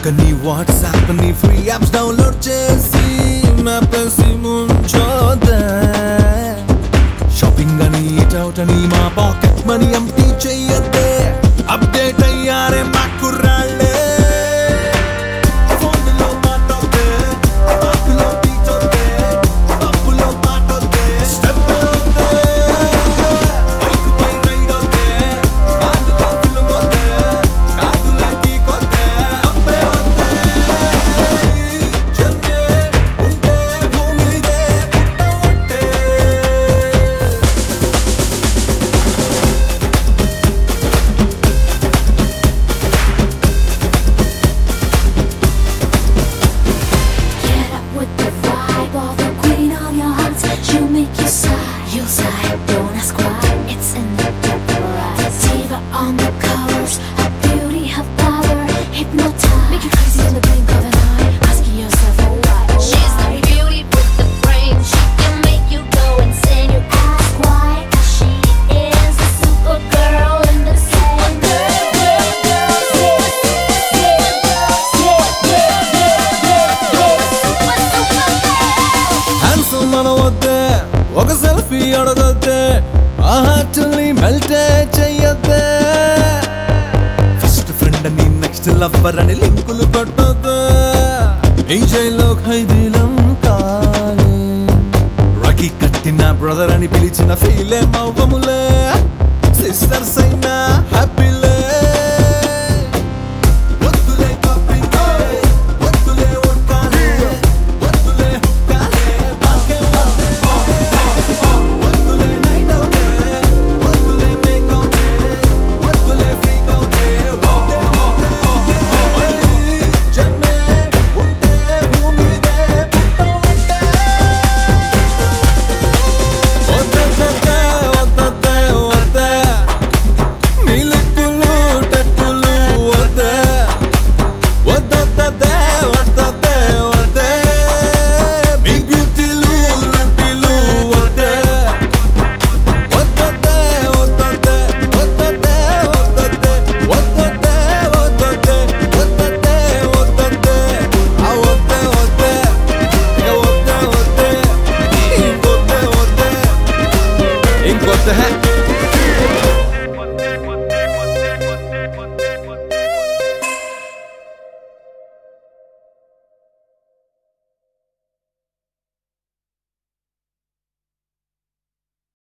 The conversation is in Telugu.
నీ వాట్సాప్ ని ఫ్రీ యాప్స్ డౌన్లోడ్ చేసి మ్యాప్ వేసి ముంచోదే షాపింగ్ అని అవుట్ అని మా పాకెట్ మనీ ఎంటీ చెయ్యద్దే అప్డేట్ అయ్యారే మా కుర్రాళ్ళే ఫోన్లో మాటొద్దే బాబులో బీటొద్దే బాబులో పాటొద్దే స్టెప్ వద్దే బైక్ పై రైడ్ వద్దే బాదులో ఫిల్మ్ వద్దే కాదులే గీకొద్దే అబ్బే వద్దే జన్మే ఉంటే భూమిదే పుట్టవట్టే Get up with the vibe of the queen of your hearts. She'll make you sigh. You'll sigh. Don't ask why. It's in the depth of her eyes. Diva on the covers. Her beauty, her power. Hypnotize. Make you crazy in the blink of an eye. Asking yourself, oh why? Oh She's why? the beauty with the brain. She can make you go insane. You Ask why? 'Cause she is a super girl in the same girl, girl, girl, yeah, yeah, yeah, yeah, yeah, yeah, yeah, super, super girl. Handsome అనవద్దే ఒక సెల్ఫీ అడగొద్దే ఆ హార్ట్ని మెల్టే చెయ్యొద్దే ఫస్ట్ ఫ్రెండ్ అని నెక్స్ట్ లవ్వర్ అని లింకులు కొట్టొద్దే ఈ జైల్లో ఖైదీలం కాలే రకి కట్టిన బ్రదర్ అని పిలిచిన ఫీలే మవ్వములే సిస్టర్స్ అయినా హ్యాపీ